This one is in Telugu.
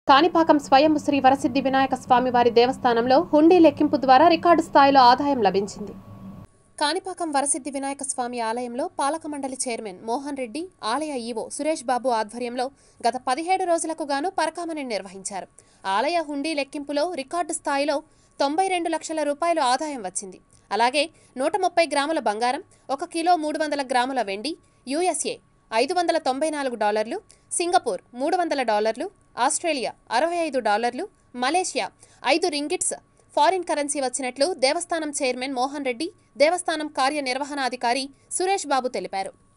కాణిపాకం స్వయం శ్రీ వరసిద్ధి వినాయక స్వామి వారి దేవస్థానంలో హుండీ లెక్కింపు ద్వారా రికార్డు స్థాయిలో ఆదాయం లభించింది కాణిపాకం వరసిద్ధి వినాయక స్వామి ఆలయంలో పాలక మండలి చైర్మన్ మోహన్ రెడ్డి ఆలయ ఈవో సురేష్ బాబు ఆధ్వర్యంలో గత పదిహేడు రోజులకు గాను పరకామని నిర్వహించారు ఆలయ హుండీ లెక్కింపులో రికార్డు స్థాయిలో తొంభై రెండు లక్షల రూపాయలు ఆదాయం వచ్చింది అలాగే నూట ముప్పై గ్రాముల బంగారం ఒక కిలో మూడు వందల గ్రాముల వెండి యుఎస్ఏ ఐదు వందల తొంభై నాలుగు డాలర్లు సింగపూర్ మూడు వందల డాలర్లు ఆస్ట్రేలియా అరవై ఐదు డాలర్లు మలేషియా ఐదు రింగిట్స్ ఫారిన్ కరెన్సీ వచ్చినట్లు దేవస్థానం చైర్మన్ మోహన్ రెడ్డి దేవస్థానం కార్యనిర్వహణాధికారి సురేష్ బాబు తెలిపారు